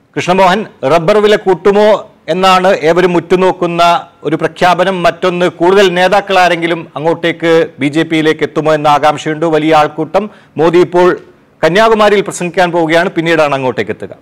Krishnamohan rubber വില കൂട്ടുമോ എന്നാണ് ഏവരും ഉറ്റുനോക്കുന്ന ഒരു പ്രഖ്യാപനം മറ്റൊന്ന് കൂടുതൽ നേതാക്കൾ ആരെങ്കിലും അങ്ങോട്ടേക്ക് ബി ജെ പിയിലേക്ക് എത്തുമോ എന്ന ആകാംക്ഷയുണ്ട് വലിയ ആൾക്കൂട്ടം മോദി ഇപ്പോൾ കന്യാകുമാരിയിൽ പ്രസംഗിക്കാൻ പോവുകയാണ് പിന്നീടാണ് അങ്ങോട്ടേക്ക് എത്തുക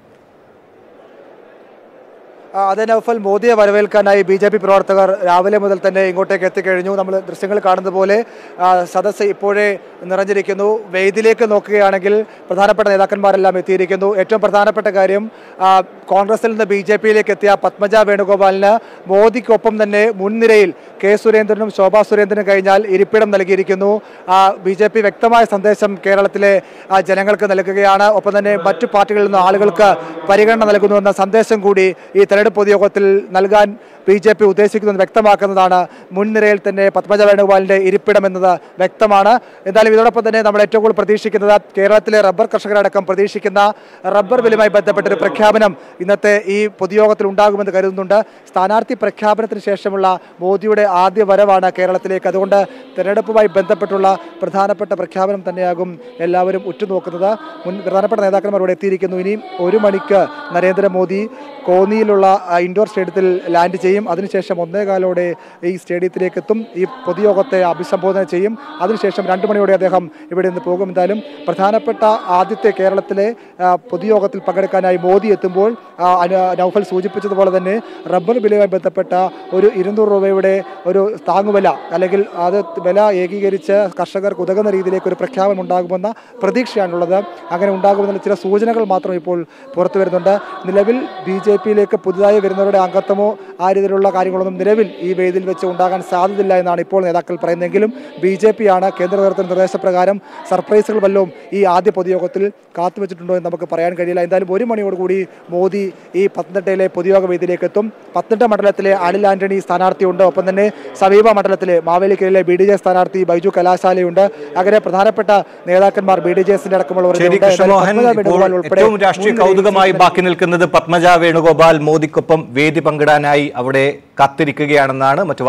ആ, അതെ നൗഫൽ മോദിയെ വരവേൽക്കാനായി ബി ജെ പി പ്രവർത്തകർ രാവിലെ മുതൽ തന്നെ ഇങ്ങോട്ടേക്ക് എത്തിക്കഴിഞ്ഞു നമ്മൾ ദൃശ്യങ്ങൾ കാണുന്നത് പോലെ ആ, സദസ്സ് ഇപ്പോഴേ നിറഞ്ഞിരിക്കുന്നു വേദിയിലേക്ക് നോക്കുകയാണെങ്കിൽ പ്രധാനപ്പെട്ട നേതാക്കന്മാരെല്ലാം എത്തിയിരിക്കുന്നു ഏറ്റവും പ്രധാനപ്പെട്ട കാര്യം ആ, കോൺഗ്രസിൽ നിന്ന് ബി ജെ പിയിലേക്ക് എത്തിയ പത്മജ വേണുഗോപാലിന് മോദിക്കൊപ്പം തന്നെ മുൻനിരയിൽ കെ സുരേന്ദ്രനും ശോഭാ സുരേന്ദ്രനും കഴിഞ്ഞാൽ ഇരിപ്പിടം നൽകിയിരിക്കുന്നു ബി ജെ പി വ്യക്തമായ സന്ദേശം കേരളത്തിലെ ആ, ജനങ്ങൾക്ക് നൽകുകയാണ് ഒപ്പം തന്നെ മറ്റു പാർട്ടികളിൽ നിന്ന് ആളുകൾക്ക് പരിഗണന നൽകുന്നുവെന്ന സന്ദേശം കൂടി ഈ തെരഞ്ഞെടുപ്പ് പൊതുയോഗത്തിൽ നൽകാൻ ബി ജെ പി ഉദ്ദേശിക്കുന്നത് വ്യക്തമാക്കുന്നതാണ് മുൻനിരയിൽ തന്നെ പത്മജ വേണുഗോപാലിന്റെ ഇരിപ്പിടം എന്നത് വ്യക്തമാണ് എന്തായാലും ഇതോടൊപ്പം തന്നെ നമ്മൾ ഏറ്റവും കൂടുതൽ പ്രതീക്ഷിക്കുന്നത് കേരളത്തിലെ റബ്ബർ കർഷകരടക്കം പ്രതീക്ഷിക്കുന്ന റബ്ബർ ബില്ലുമായി ബന്ധപ്പെട്ട ഒരു പ്രഖ്യാപനം ഇന്നത്തെ ഈ പൊതുയോഗത്തിൽ ഉണ്ടാകുമെന്ന് കരുതുന്നുണ്ട് സ്ഥാനാർത്ഥി പ്രഖ്യാപനത്തിന് ശേഷമുള്ള മോദിയുടെ ആദ്യ വരവാണ് കേരളത്തിലേക്ക് അതുകൊണ്ട് തെരഞ്ഞെടുപ്പുമായി ബന്ധപ്പെട്ടുള്ള പ്രധാനപ്പെട്ട പ്രഖ്യാപനം തന്നെയാകും എല്ലാവരും ഉറ്റുനോക്കുന്നത് മുൻ പ്രധാനപ്പെട്ട നേതാക്കന്മാർ ഇവിടെ എത്തിയിരിക്കുന്നു ഇനി ഒരു മണിക്ക് നരേന്ദ്രമോദി കോന്നിയിലുള്ള ആ, ഇൻഡോർ സ്റ്റേഡിയത്തിൽ ലാൻഡ് ചെയ്യും അതിനുശേഷം ഒന്നേകാലോടെ ഈ സ്റ്റേഡിയത്തിലേക്ക് എത്തും ഈ പൊതുയോഗത്തെ അഭിസംബോധന ചെയ്യും അതിനുശേഷം രണ്ട് മണിയോടെ അദ്ദേഹം ഇവിടെ നിന്ന് പോകും എന്തായാലും പ്രധാനപ്പെട്ട ആദ്യത്തെ കേരളത്തിലെ ആ, പൊതുയോഗത്തിൽ പങ്കെടുക്കാനായി മോദി എത്തുമ്പോൾ ആ, അനു- നൗഫൽ സൂചിപ്പിച്ചതുപോലെ തന്നെ റബ്ബർ ബില്ലുമായി ബന്ധപ്പെട്ട ഒരു ഇരുന്നൂറ് രൂപയുടെ ഒരു താങ്ങുവില അല്ലെങ്കിൽ അത് വില ഏകീകരിച്ച് കർഷകർക്ക് ഉതകുന്ന രീതിയിലേക്ക് ഒരു പ്രഖ്യാപനം ഉണ്ടാകുമെന്ന പ്രതീക്ഷയാണുള്ളത് അങ്ങനെ ഉണ്ടാകുമെന്നുള്ള ചില സൂചനകൾ മാത്രം ഇപ്പോൾ പുറത്തു വരുന്നുണ്ട് നിലവിൽ ബി ജെ പിയിലേക്ക് പുതുതായി വരുന്നവരുടെ അംഗത്വമോ ആ രീതിയിലുള്ള കാര്യങ്ങളൊന്നും നിലവിൽ ഈ വേദിയിൽ വെച്ച് ഉണ്ടാകാൻ സാധ്യതയില്ല എന്നാണ് ഇപ്പോൾ നേതാക്കൾ പറയുന്നതെങ്കിലും ബി ജെ പി ആണ് കേന്ദ്ര നേതൃത്വത്തിന്റെ നിർദ്ദേശപ്രകാരം സർപ്രൈസുകൾ വല്ലതും ഈ ആദ്യ പൊതുയോഗത്തിൽ കാത്തുവെച്ചിട്ടുണ്ടോ എന്ന് നമുക്ക് പറയാൻ കഴിയില്ല എന്തായാലും ഒരു മണിയോടുകൂടി മോദി ഈ പത്തനംതിട്ടയിലെ പൊതുയോഗ വേദിയിലേക്ക് എത്തും പത്തനംതിട്ട മണ്ഡലത്തിലെ അനിൽ ആന്റണി സ്ഥാനാർത്ഥിയുണ്ട് ഒപ്പം തന്നെ സമീപ മണ്ഡലത്തിലെ മാവേലിക്കരയിലെ ബി ഡി ജെ സ്ഥാനാർത്ഥി ബൈജു കലാശാലയുണ്ട് അങ്ങനെ പ്രധാനപ്പെട്ട നേതാക്കന്മാർ ബി ഡി ജെ എസിന്റെ അടക്കമുള്ളവർ ശരി കൃഷ്ണമോഹൻ ഇപ്പോൾ ഏറ്റവും രാഷ്ട്രീയ കൗതുകമായി ബാക്കി നിൽക്കുന്നത് പത്മജ വേണുഗോപാൽ മോദിക്കൊപ്പം വേദി പങ്കിടാനായി അവിടെ കാത്തിരിക്കുകയാണെന്നാണ് മറ്റു